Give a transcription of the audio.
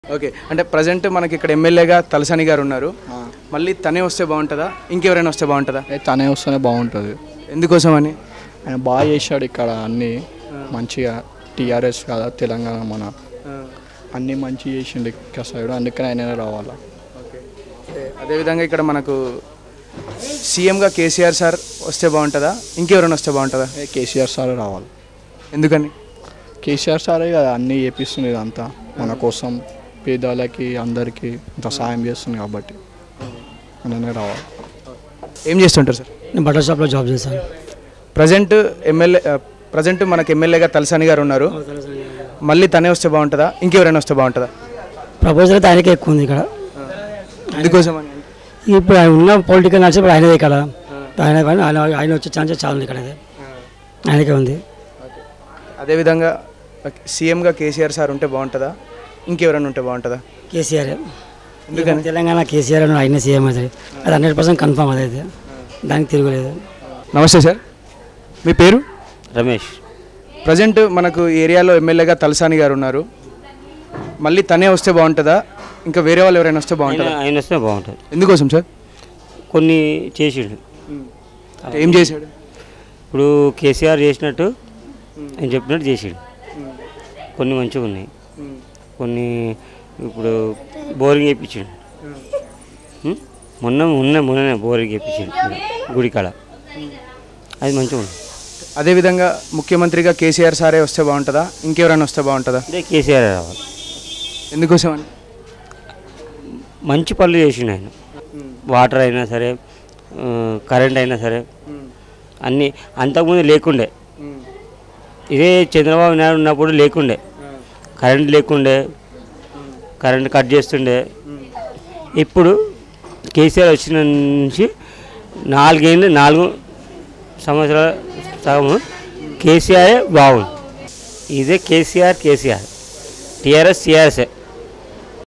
Okay అంటే present మనకి ఇక్కడ ఎమ్మెల్యేగా తలసాని గారు ఉన్నారు మళ్ళీ తనే వస్తే బాగుంటుందా ఇంకెవరైనా వస్తే బాగుంటుందా ఏ తనే వస్తేనే బాగుంటుంది ఎందుకోసం అని ఆయన బాగా చేశాడు ఇక్కడ అన్నీ మంచిగా టీఆర్ఎస్ కదా తెలంగాణ మన అన్నీ మంచి చేసిండు ఇక్కడ సైడ్ అందుకని ఆయన రావాలా ఓకే అంటే అదేవిధంగా ఇక్కడ మనకు సీఎంగా కేసీఆర్ సార్ వస్తే బాగుంటుందా ఇంకెవరైనా వస్తే బాగుంటుందా ఏ కేసీఆర్ సార్ రావాలి ఎందుకని కేసీఆర్ సారే కదా అన్నీ చేపిస్తుంది ఇదంతా మన కోసం పేదలకి అందరికీ ఇంత సాయం చేస్తుంది కాబట్టి ఆయననే రావాలి ఏం చేస్తుంటారు సార్ నేను బట్టల షాప్లో జాబ్ చేశాను ప్రజెంట్ ఎమ్మెల్యే ప్రజెంట్ మనకు ఎమ్మెల్యేగా తలసాని గారు ఉన్నారు మళ్ళీ తనే వస్తే బాగుంటుందా ఇంకెవరైనా వస్తే బాగుంటుందా ప్రపోజల్ అయితే ఆయనకే ఎక్కువ ఉంది ఇక్కడ ఎందుకోసం అని ఇప్పుడు ఆయన ఉన్న పొలిటికల్ నడిచి ఇప్పుడు ఆయనదే ఇక్కడ ఆయన ఆయన ఆయన వచ్చే ఛాన్సెస్ చాలా ఉంది ఇక్కడ అయితే. ఆయనకే ఉంది అదేవిధంగా సీఎంగా కేసీఆర్ సార్ ఉంటే బాగుంటుందా ఇంకెవరైనా ఉంటే బాగుంటుందా కేసీఆర్ ఎందుకని తెలంగాణ కేసీఆర్ అని ఆయన సీఎం అవుతుంది అది హండ్రెడ్ పర్సెంట్ కన్ఫామ్ అదైతే దానికి తిరగలేదు నమస్తే సార్ మీ పేరు రమేష్ ప్రజెంట్ మనకు ఈ ఏరియాలో ఎమ్మెల్యేగా తలసాని గారు ఉన్నారు మళ్ళీ తనే వస్తే బాగుంటుందా ఇంకా వేరే వాళ్ళు ఎవరైనా వస్తే ఆయన బాగుంటుందా ఆయన వస్తే బాగుంటుంది ఎందుకోసం సార్ కొన్ని చేసిండు ఏం చేశాడు ఇప్పుడు కేసీఆర్ చేసినట్టు ఆయన చెప్పినట్టు చేసిండు కొన్ని మంచిగా ఉన్నాయి కొన్ని ఇప్పుడు బోరింగ్ వేయించిండు ఉం? మొన్న మొన్న మొన్ననే బోరింగ్ వేయించిండు గుడి కాడ అది మంచిగా ఉంది అదేవిధంగా ముఖ్యమంత్రిగా కేసీఆర్ సారే వస్తే బాగుంటుందా ఇంకెవరైనా వస్తే బాగుంటుందా అదే కేసీఆర్ రావాలి ఎందుకోసం అని మంచి పనులు చేసిండు ఆయన వాటర్ అయినా సరే ఆ, కరెంట్ అయినా సరే అన్నీ అంతకుముందు లేకుండే ఇదే చంద్రబాబు నాయుడు ఉన్నప్పుడు లేకుండే కరెంట్ లేకుండే కరెంట్ కట్ చేస్తుండే ఇప్పుడు కేసీఆర్ వచ్చిన నుంచి నాలుగేళ్ళు నాలుగు సంవత్సరాల సగము కేసీఆర్ బాగుంది ఇదే కేసీఆర్ కేసీఆర్ టీఆర్ఎస్ టీఆర్ఎస్ఏ